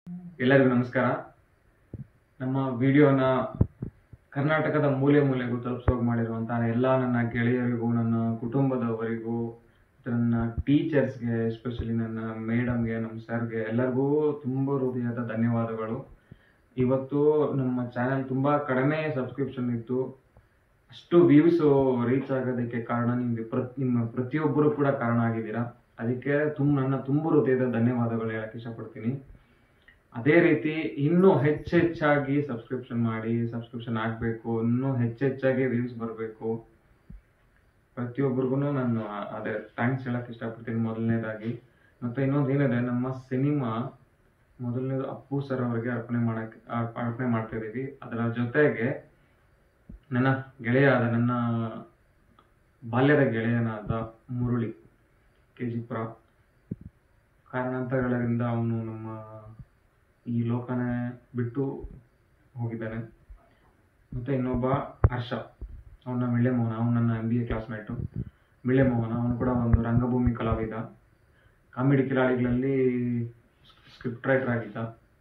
ಎಲ್ಲರಿಗೂ ನಮಸ್ಕಾರ ನಮ್ಮ ವಿಡಿಯೋನ ಕರ್ನಾಟಕದ ಮೂಲೆ ಮೂಲೆಗೂ ತಲುಪಿಸೋಗಿ ಮಾಡಿರುವಂತಹ ಎಲ್ಲ ನನ್ನ ಗೆಳೆಯರಿಗೂ ನನ್ನ ಕುಟುಂಬದವರಿಗೂ ಮತ್ತೆ ನನ್ನ ಟೀಚರ್ಸ್ಗೆ ಎಸ್ಪೆಷಲಿ ನನ್ನ ಮೇಡಮ್ಗೆ ನಮ್ಮ ಸರ್ಗೆ ಎಲ್ಲರಿಗೂ ತುಂಬ ಹೃದಯದ ಧನ್ಯವಾದಗಳು ಇವತ್ತು ನಮ್ಮ ಚಾನೆಲ್ ತುಂಬ ಕಡಿಮೆ ಸಬ್ಸ್ಕ್ರಿಪ್ಷನ್ ಇತ್ತು ಅಷ್ಟು ವ್ಯೂಸ್ ರೀಚ್ ಆಗೋದಕ್ಕೆ ಕಾರಣ ನಿಮಗೆ ಪ್ರ ನಿಮ್ಮ ಪ್ರತಿಯೊಬ್ಬರು ಕೂಡ ಕಾರಣ ಆಗಿದ್ದೀರಾ ಅದಕ್ಕೆ ತುಂಬ ನನ್ನ ತುಂಬ ಹೃದಯದ ಧನ್ಯವಾದಗಳು ಹೇಳಕ್ಕೆ ಇಷ್ಟಪಡ್ತೀನಿ ಅದೇ ರೀತಿ ಇನ್ನೂ ಹೆಚ್ಚೆಚ್ಚಾಗಿ ಸಬ್ಸ್ಕ್ರಿಪ್ಷನ್ ಮಾಡಿ ಸಬ್ಸ್ಕ್ರಿಪ್ಷನ್ ಆಗಬೇಕು ಇನ್ನೂ ಹೆಚ್ಚೆಚ್ಚಾಗಿ ವ್ಯೂಸ್ ಬರಬೇಕು ಪ್ರತಿಯೊಬ್ಬರಿಗೂ ನಾನು ಅದೇ ಥ್ಯಾಂಕ್ಸ್ ಹೇಳಕ್ ಇಷ್ಟಪಡ್ತೀನಿ ಮೊದಲನೇದಾಗಿ ಮತ್ತೆ ಇನ್ನೊಂದು ಏನಿದೆ ನಮ್ಮ ಸಿನಿಮಾ ಮೊದಲನೇದು ಅಪ್ಪು ಸರ್ ಅವರಿಗೆ ಅರ್ಪಣೆ ಮಾಡಕ್ಕೆ ಅರ್ಪ- ಅರ್ಪಣೆ ಮಾಡ್ತಾ ಇದೀವಿ ಅದರ ಜೊತೆಗೆ ನನ್ನ ಗೆಳೆಯಾದ ನನ್ನ ಬಾಲ್ಯದ ಗೆಳೆಯನಾದ ಮುರುಳಿ ಕೆ ಜಿ ಪುರ ಕಾರಣಾಂತರಗಳಿಂದ ಅವನು ನಮ್ಮ ಈ ಲೋಕನೇ ಬಿಟ್ಟು ಹೋಗಿದ್ದಾನೆ ಮತ್ತೆ ಇನ್ನೊಬ್ಬ ಹರ್ಷ ಅವನ ಮಿಳ್ಳೆ ಮೋಹನ ಅವನು ನನ್ನ M B A classmate Mille Mohana ಅವನು ಕೂಡ ಒಂದು ರಂಗಭೂಮಿ ಕಲಾವಿದ ಕಾಮಿಡಿ ಕಿಲಾಡಿಗಳಲ್ಲಿ ಸ್ಕ್ರಿಪ್ಟ್ ರೈಟರ್ ಆಗಿದ್ದ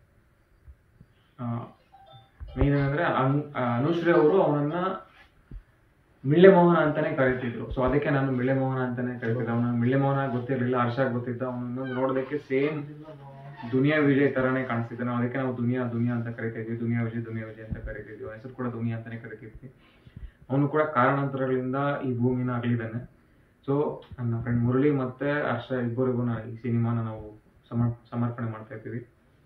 ಮೇನ್ ಏನಂದ್ರೆ ಅನು ಅನುಶ್ರೀ ಅವರು ಅವನನ್ನ ಮಿಳ್ಳೆ ಮೋಹನ ಅಂತಾನೆ ಕರೀತಿದ್ರು ಸೊ ಅದಕ್ಕೆ ನಾನು ಮಿಳ್ಳೆ ಮೋಹನ ಅಂತಾನೆ ಕರಿತಿದ್ದೆ ಅವನ ಮಿಳ್ಳೆ ಮೋಹನ ಗೊತ್ತಿರಲಿಲ್ಲ ಹರ್ಷ ಗೊತ್ತಿದ್ದ ಅವನನ್ನು ನೋಡೋದಕ್ಕೆ ಸೇಮ್ ದುನಿಯಾ ವಿಜಯ್ ತರಾನೇ ಕಾಣಿಸ್ತಿದ್ದೆ ನಾವು ಅದಕ್ಕೆ ನಾವು ದುನಿಯಾ ದುನಿಯಾ ಅಂತ ಕರಿತಾ ಇದ್ವಿ ದುನಿಯಾ ವಿಜಯ್ ದುನಿಯಾ ವಿಜಯ್ ಅಂತ ಕರಿತಿದ್ವಿ ಅವನ ಹೆಸರು ಕೂಡ ದುನಿಯಾ ಅಂತಾನೆ ಕರಿತಿದ್ವಿ ಅವನು ಕೂಡ ಕಾರಣಾಂತರಗಳಿಂದ ಈ ಭೂಮಿನ ಅಗಲಿದ್ದಾನೆ ಸೊ ನನ್ನ ಫ್ರೆಂಡ್ ಮುರಳಿ ಮತ್ತೆ ಹರ್ಷ ಇಬ್ಬರಿಗೂ ನಾ ಈ ಸಿನಿಮಾನ ನಾವು ಸಮರ್ ಸಮರ್ಪಣೆ ಮಾಡ್ತಾ ಇದ್ದೀವಿ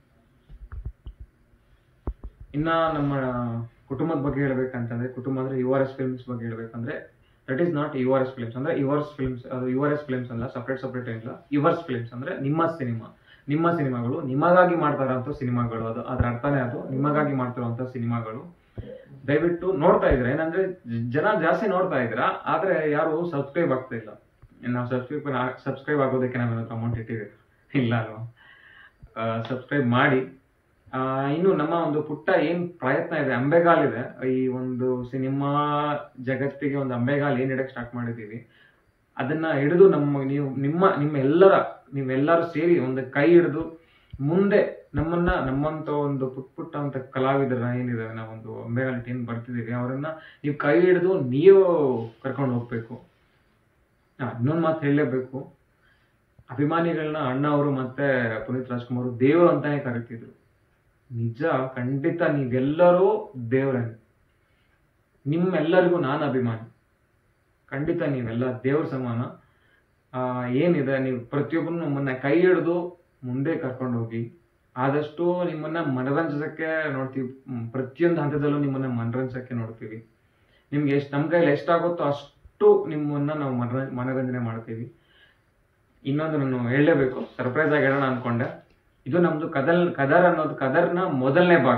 ಇನ್ನ ನಮ್ಮ ಕುಟುಂಬದ ಬಗ್ಗೆ ಹೇಳ್ಬೇಕಂತಂದ್ರೆ ಕುಟುಂಬ ಅಂದ್ರೆ ಯು ಆರ್ ಎಸ್ ಫಿಲ್ಮ್ಸ್ ಬಗ್ಗೆ ಹೇಳ್ಬೇಕಂದ್ರೆ that is not U R S films ಅಂದ್ರೆ ಯುವರ್ಸ್ ಫಿಲ್ಮ್ಸ್ ಅದು ಯು ಆರ್ ಎಸ್ ಫಿಲ್ಮ್ಸ್ ಅಲ್ಲ ಸಪ್ರೇಟ್ ಸಪ್ರೇಟ್ ಇಲ್ಲ ಯುವರ್ಸ್ ಫಿಲ್ಮ್ಸ್ ಅಂದ್ರೆ ನಿಮ್ಮ ಸಿನಿಮಾ ನಿಮ್ಮ ಸಿನಿಮಾಗಳು ನಿಮಗಾಗಿ ಮಾಡ್ತಾ ಇರೋಂಥ ಸಿನಿಮಾಗಳು ಅದು ಅದ್ರ ಅರ್ಥನೇ ಅದು ನಿಮಗಾಗಿ ಮಾಡ್ತಿರುವಂತ ಸಿನಿಮಾಗಳು ದಯವಿಟ್ಟು ನೋಡ್ತಾ ಇದ್ರೆ ಏನಂದ್ರೆ ಜನ ಜಾಸ್ತಿ ನೋಡ್ತಾ ಇದ್ದೀರಾ ಆದ್ರೆ ಯಾರು ಸಬ್ಸ್ಕ್ರೈಬ್ ಆಗ್ತಾ ಇಲ್ಲ ನಾವು ಸಬ್ಸ್ಕ್ರೈಬ್ ಸಬ್ಸ್ಕ್ರೈಬ್ ಆಗೋದಕ್ಕೆ ನಾವೇನಾದ್ರು ಅಮೌಂಟ್ ಇಟ್ಟಿದ್ದೀವಿ ಇಲ್ಲ ಅಲ್ವಾ ಸಬ್ಸ್ಕ್ರೈಬ್ ಮಾಡಿ ಆ, ಇನ್ನು ನಮ್ಮ ಒಂದು ಪುಟ್ಟ ಏನ್ ಪ್ರಯತ್ನ ಇದೆ ಅಂಬೆಗಾಲ್ ಇದೆ ಈ ಒಂದು ಸಿನಿಮಾ ಜಗತ್ತಿಗೆ ಒಂದು ಅಂಬೆಗಾಲ್ ಏನ್ ಇಡಕ್ ಸ್ಟಾರ್ಟ್ ಮಾಡಿದೀವಿ ಅದನ್ನ ಹಿಡಿದು ನಮ್ಮ ನೀವು ನಿಮ್ಮ ನಿಮ್ಮ ಎಲ್ಲರ ನೀವೆಲ್ಲರೂ ಸೇರಿ ಒಂದು ಕೈ ಹಿಡಿದು ಮುಂದೆ ನಮ್ಮನ್ನ ನಮ್ಮಂತ ಒಂದು ಪುಟ್ ಪುಟ್ಟ ಅಂತ ಕಲಾವಿದರ ಏನಿದೆ ನಾವೊಂದು ಅಂಬೆಗಾಲ್ ಏನ್ ಬರ್ತಿದೀವಿ ಅವರನ್ನ ನೀವು ಕೈ ಹಿಡಿದು ನೀವು ಕರ್ಕೊಂಡು ಹೋಗ್ಬೇಕು ಹಾ, ಇನ್ನೊಂದ್ ಮಾತು ಹೇಳಲೇಬೇಕು ಅಭಿಮಾನಿಗಳನ್ನ ಅಣ್ಣ ಅವರು ಮತ್ತೆ ಪುನೀತ್ ರಾಜ್ಕುಮಾರ್ ಅವರು ದೇವರು ಅಂತಾನೆ ಕರಿತಿದ್ರು ನಿಜ ಖಂಡಿತ ನೀವೆಲ್ಲರೂ ದೇವರೇ ನಿಮ್ಮೆಲ್ಲರಿಗೂ ನಾನು ಅಭಿಮಾನಿ ಖಂಡಿತ ನೀವೆಲ್ಲ ದೇವ್ರ ಸಮಾನ ಆ, ಏನಿದೆ ನೀವು ಪ್ರತಿಯೊಬ್ಬರು ನಮ್ಮನ್ನ ಕೈ ಹಿಡಿದು ಮುಂದೆ ಕರ್ಕೊಂಡು ಹೋಗಿ ಆದಷ್ಟು ನಿಮ್ಮನ್ನ ಮನರಂಜಿಸಕ್ಕೆ ನೋಡ್ತೀವಿ ಹ್ಮ್, ಪ್ರತಿಯೊಂದು ಹಂತದಲ್ಲೂ ನಿಮ್ಮನ್ನ ಮನರಂಜಿಸಕ್ಕೆ ನೋಡ್ತೀವಿ ನಿಮ್ಗೆ ಎಷ್ಟು ನಮ್ಮ ಕೈಲಿ ಎಷ್ಟಾಗುತ್ತೋ ಅಷ್ಟು ನಿಮ್ಮನ್ನ ನಾವು ಮನರ ಮನರಂಜನೆ ಮಾಡ್ತೀವಿ ಇನ್ನೊಂದು ನಾನು ಹೇಳಲೇಬೇಕು ಸರ್ಪ್ರೈಸ್ ಆಗಿ ಹೇಳೋಣ ಅನ್ಕೊಂಡೆ ಇದು ನಮ್ದು ಕದಲ್ ಕದರ್ ಅನ್ನೋದು ಕದರ್ನ ಮೊದಲನೇ ಭಾಗ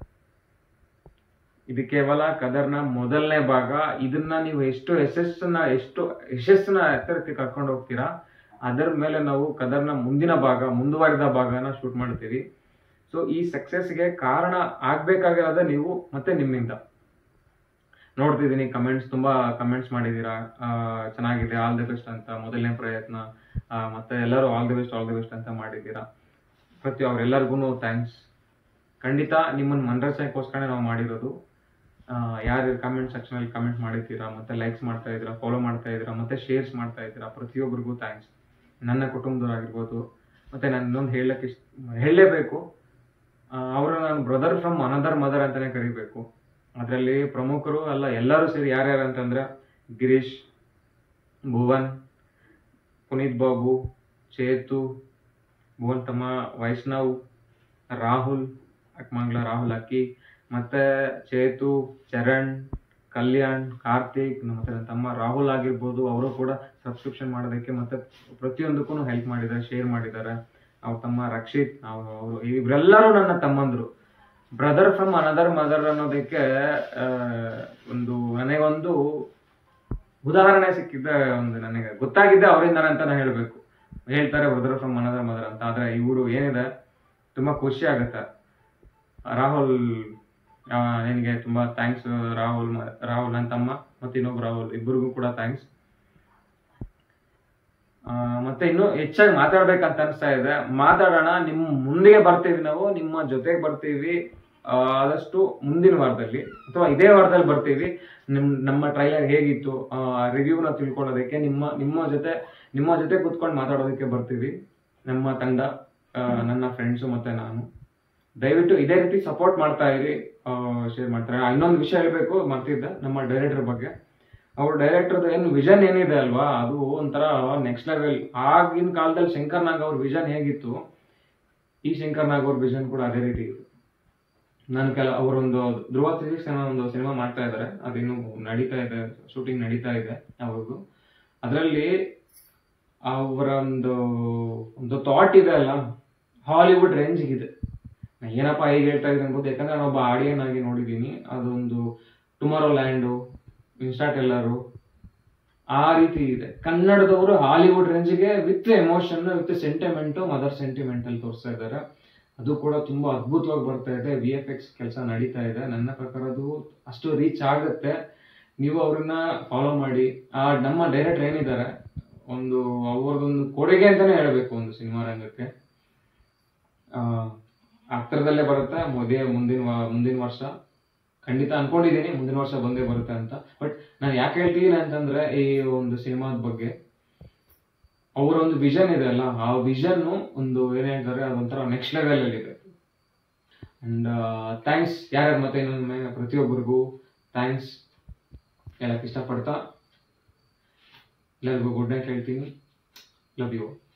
ಇದು ಕೇವಲ ಕದರ್ನ ಮೊದಲನೇ ಭಾಗ ಇದನ್ನ ನೀವು ಎಷ್ಟು ಯಶಸ್ಸನ್ನ ಎಷ್ಟು ಯಶಸ್ಸನ್ನ ಎತ್ತರಕ್ಕೆ ಕರ್ಕೊಂಡು ಹೋಗ್ತೀರಾ ಅದರ ಮೇಲೆ ನಾವು ಕದರ್ನ ಮುಂದಿನ ಭಾಗ ಮುಂದುವರಿದ ಭಾಗನ ಶೂಟ್ ಮಾಡ್ತೀವಿ ಸೊ ಈ ಸಕ್ಸಸ್ಗೆ ಕಾರಣ ಆಗ್ಬೇಕಾಗಿರೋದೇ ನೀವು ಮತ್ತೆ ನಿಮ್ಮಿಂದ ನೋಡ್ತಿದ್ದೀನಿ ಕಮೆಂಟ್ಸ್ ತುಂಬಾ ಕಮೆಂಟ್ಸ್ ಮಾಡಿದ್ದೀರಾ ಆ, ಚೆನ್ನಾಗಿದೆ ಆಲ್ ದಿ ಬೆಸ್ಟ್ ಅಂತ ಮೊದಲನೇ ಪ್ರಯತ್ನ ಆ, ಮತ್ತೆ ಎಲ್ಲರೂ all the best all the best ಅಂತ ಮಾಡಿದ್ದೀರಾ ಪ್ರತಿ ಅವ್ರೆಲ್ಲರಿಗೂ ಥ್ಯಾಂಕ್ಸ್ ಖಂಡಿತ ನಿಮ್ಮನ್ನ ಮನರಂಜನೆಗೋಸ್ಕರ ನಾವು ಮಾಡಿರೋದು ಆ, ಯಾರು ಕಮೆಂಟ್ ಸೆಕ್ಷನ್ ಅಲ್ಲಿ ಕಮೆಂಟ್ ಮಾಡಿದ್ದೀರಾ ಮತ್ತೆ ಲೈಕ್ಸ್ ಮಾಡ್ತಾ ಇದ್ದೀರಾ ಫಾಲೋ ಮಾಡ್ತಾ ಇದ್ದೀರಾ ಮತ್ತೆ ಶೇರ್ಸ್ ಮಾಡ್ತಾ ಇದ್ದೀರಾ ಪ್ರತಿಯೊಬ್ಬರಿಗೂ ಥ್ಯಾಂಕ್ಸ್ ನನ್ನ ಕುಟುಂಬದವರಾಗಿರ್ಬೋದು ಮತ್ತೆ ನಾನು ಇನ್ನೊಂದು ಹೇಳಕ್ಕೆ ಇಷ್ಟ ಹೇಳಲೇಬೇಕು ಅವರು ನಾನು ಬ್ರದರ್ ಫ್ರಮ್ ಅನದರ್ ಮದರ್ ಅಂತಾನೆ ಕರಿಬೇಕು ಅದರಲ್ಲಿ ಪ್ರಮುಖರು ಅಲ್ಲ ಎಲ್ಲರೂ ಸೇರಿ ಯಾರ್ಯಾರು ಅಂತಂದ್ರೆ ಗಿರೀಶ್ ಭುವನ್ ಪುನೀತ್ ಬಾಬು ಚೇತು ಭುವನ್ ತಮ್ಮ ವೈಷ್ಣವ್ ರಾಹುಲ್ ಅಕ್ಮಂಗ್ಲ ರಾಹುಲ್ ಅಕ್ಕಿ ಮತ್ತೆ ಚೇತು ಚರಣ್ ಕಲ್ಯಾಣ್ ಕಾರ್ತಿಕ್ ಮತ್ತೆ ನನ್ನ ತಮ್ಮ ರಾಹುಲ್ ಆಗಿರ್ಬೋದು ಅವರು ಕೂಡ ಸಬ್ಸ್ಕ್ರಿಪ್ಷನ್ ಮಾಡೋದಕ್ಕೆ ಮತ್ತೆ ಪ್ರತಿಯೊಂದಕ್ಕೂ ಹೆಲ್ಪ್ ಮಾಡಿದ್ದಾರೆ ಶೇರ್ ಮಾಡಿದ್ದಾರೆ ಅವ್ರ ತಮ್ಮ ರಕ್ಷಿತ್ ಅವರು ಇವರೆಲ್ಲರೂ ನನ್ನ ತಮ್ಮಂದ್ರು ಬ್ರದರ್ ಫ್ರಮ್ ಅನದರ್ ಮದರ್ ಅನ್ನೋದಕ್ಕೆ ಆ, ಒಂದು ನನಗೊಂದು ಉದಾಹರಣೆ ಸಿಕ್ಕಿದ್ದ ಒಂದು ನನಗೆ ಗೊತ್ತಾಗಿದ್ದೆ ಅವರಿಂದಾನೆ ಅಂತಾನೆ ಹೇಳ್ಬೇಕು ಹೇಳ್ತಾರೆ ಬ್ರದರ್ ಫ್ರಮ್ ಅನದರ್ ಮದರ್ ಅಂತ ಆದ್ರೆ ಇವರು ಏನಿದೆ ತುಂಬಾ ಖುಷಿ ಆಗುತ್ತೆ ರಾಹುಲ್ ಆ, ನಿನಗೆ ತುಂಬಾ ಥ್ಯಾಂಕ್ಸ್ ರಾಹುಲ್ ಮ- ರಾಹುಲ್ ನನ್ನ ತಮ್ಮ ಮತ್ತೆ ಇನ್ನೊಬ್ಬ ರಾಹುಲ್ ಇಬ್ಬರಿಗೂ ಕೂಡ ಥ್ಯಾಂಕ್ಸ್ ಆ, ಮತ್ತೆ ಇನ್ನು ಹೆಚ್ಚಾಗಿ ಮಾತಾಡ್ಬೇಕಂತ ಅನಿಸ್ತಾ ಇದೆ ಮಾತಾಡೋಣ ನಿಮ್ಮ ಮುಂದೆಗೆ ಬರ್ತೀವಿ ನಾವು ನಿಮ್ಮ ಜೊತೆಗೆ ಬರ್ತೀವಿ ಆ, ಆದಷ್ಟು ಮುಂದಿನ ವಾರದಲ್ಲಿ ಅಥವಾ ಇದೇ ವಾರದಲ್ಲಿ ಬರ್ತೀವಿ ನಿಮ್ ನಮ್ಮ ಟ್ರೈಲರ್ ಹೇಗಿತ್ತು ರಿವ್ಯೂನ ತಿಳ್ಕೊಳ್ಳೋದಕ್ಕೆ ನಿಮ್ಮ ನಿಮ್ಮ ಜೊತೆ ನಿಮ್ಮ ಜೊತೆ ಕುತ್ಕೊಂಡು ಮಾತಾಡೋದಕ್ಕೆ ಬರ್ತೀವಿ ನಮ್ಮ ತಂಡ ಆ, ನನ್ನ ಫ್ರೆಂಡ್ಸು ಮತ್ತೆ ನಾನು ದಯವಿಟ್ಟು ಇದೇ ರೀತಿ ಸಪೋರ್ಟ್ ಮಾಡ್ತಾ ಇರಿ ಶೇರ್ ಮಾಡ್ತಾರೆ ಆ, ಇನ್ನೊಂದು ವಿಷಯ ಹೇಳ್ಬೇಕು ಮರ್ತಿದ್ದೆ ನಮ್ಮ ಡೈರೆಕ್ಟರ್ ಬಗ್ಗೆ ಅವ್ರ ಡೈರೆಕ್ಟರ್ ಏನು ವಿಷನ್ ಏನಿದೆ ಅಲ್ವಾ ಅದು ಒಂಥರ ನೆಕ್ಸ್ಟ್ ಲೆವೆಲ್ ಆಗಿನ ಕಾಲದಲ್ಲಿ ಶಂಕರ್ ನಾಗ್ ಅವ್ರ ವಿಷನ್ ಹೇಗಿತ್ತು ಈ ಶಂಕರ್ ನಾಗ್ ಅವ್ರ ವಿಷನ್ ಕೂಡ ಅದೇ ರೀತಿ ಇದೆ ನಾನು ಕೆಲ ಅವರೊಂದು ಧ್ರುವ ಫಿಸಿಕ್ಸ್ ಅನ್ನೋ ಒಂದು ಸಿನಿಮಾ ಮಾಡ್ತಾ ಇದ್ದಾರೆ ಅದಿನ್ನು ನಡೀತಾ ಇದೆ ಶೂಟಿಂಗ್ ನಡೀತಾ ಇದೆ ಅವ್ರಿಗೂ ಅದರಲ್ಲಿ ಅವರ ಒಂದು ಒಂದು ಥಾಟ್ ಇದೆ ಅಲ್ಲ ಹಾಲಿವುಡ್ ರೇಂಜ್ ಇದೆ ನಾ ಏನಪ್ಪ ಹೇಗೆ ಹೇಳ್ತಾ ಇದ್ದೀನಿ ಅನ್ಬೋದು ಯಾಕಂದ್ರೆ ನಾನು ಒಬ್ಬ ಆಡಿಯನ್ ಆಗಿ ನೋಡಿದ್ದೀನಿ ಅದೊಂದು ಟುಮಾರೋ ಲ್ಯಾಂಡು ಇನ್ಸ್ಟಾಟೆಲ್ಲರು ಆ ರೀತಿ ಇದೆ ಕನ್ನಡದವರು ಹಾಲಿವುಡ್ ರೇಂಜ್ಗೆ with emotion with sentiment mother sentiment ಅಲ್ಲಿ ತೋರಿಸ್ತಾ ಇದ್ದಾರೆ ಅದು ಕೂಡ ತುಂಬಾ ಅದ್ಭುತವಾಗಿ ಬರ್ತಾ ಇದೆ ವಿ ಎಫ್ ಎಕ್ಸ್ ಕೆಲಸ ನಡೀತಾ ಇದೆ ನನ್ನ ಪ್ರಕಾರ ಅದು ಅಷ್ಟು ರೀಚ್ ಆಗುತ್ತೆ ನೀವು ಅವ್ರನ್ನ ಫಾಲೋ ಮಾಡಿ ಆ ನಮ್ಮ ಡೈರೆಕ್ಟರ್ ಏನಿದ್ದಾರೆ ಒಂದು ಅವ್ರದೊಂದು ಕೊಡುಗೆ ಅಂತಾನೆ ಹೇಳ್ಬೇಕು ಒಂದು ಸಿನಿಮಾ ರಂಗಕ್ಕೆ ಆ, ಹತ್ರದಲ್ಲೇ ಬರುತ್ತೆ ಮದುವೆ ಮುಂದಿನ ವ- ಮುಂದಿನ ವರ್ಷ ಖಂಡಿತ ಅನ್ಕೊಂಡಿದ್ದೀನಿ ಮುಂದಿನ ವರ್ಷ ಬಂದೇ ಬರುತ್ತೆ ಅಂತ ಬಟ್ ನಾನು ಯಾಕೆ ಹೇಳ್ತಿದ್ದೀನಿ ಅಂತಂದ್ರೆ ಈ ಒಂದು ಸಿನಿಮಾದ ಬಗ್ಗೆ ಅವರ ಒಂದು ವಿಷನ್ ಇದೆ ಅಲ್ಲ ಆ ವಿಷನ್ ಒಂದು ಏನ್ ಹೇಳ್ತಾರೆ ಅದೊಂಥರ ನೆಕ್ಸ್ಟ್ ಲೆವೆಲ್ ಅಲ್ಲಿ ಇದೆ ಅಂಡ್ ಥ್ಯಾಂಕ್ಸ್ ಯಾರ್ಯಾರು ಮತ್ತೆ ಇನ್ನೊಮ್ಮೆ ಪ್ರತಿಯೊಬ್ಬರಿಗೂ ಥ್ಯಾಂಕ್ಸ್ ಹೇಳಕ್ ಇಷ್ಟಪಡ್ತಾ ಎಲ್ಲರಿಗೂ ಗುಡ್ ನೈಟ್ ಹೇಳ್ತೀನಿ ಲವ್ ಯು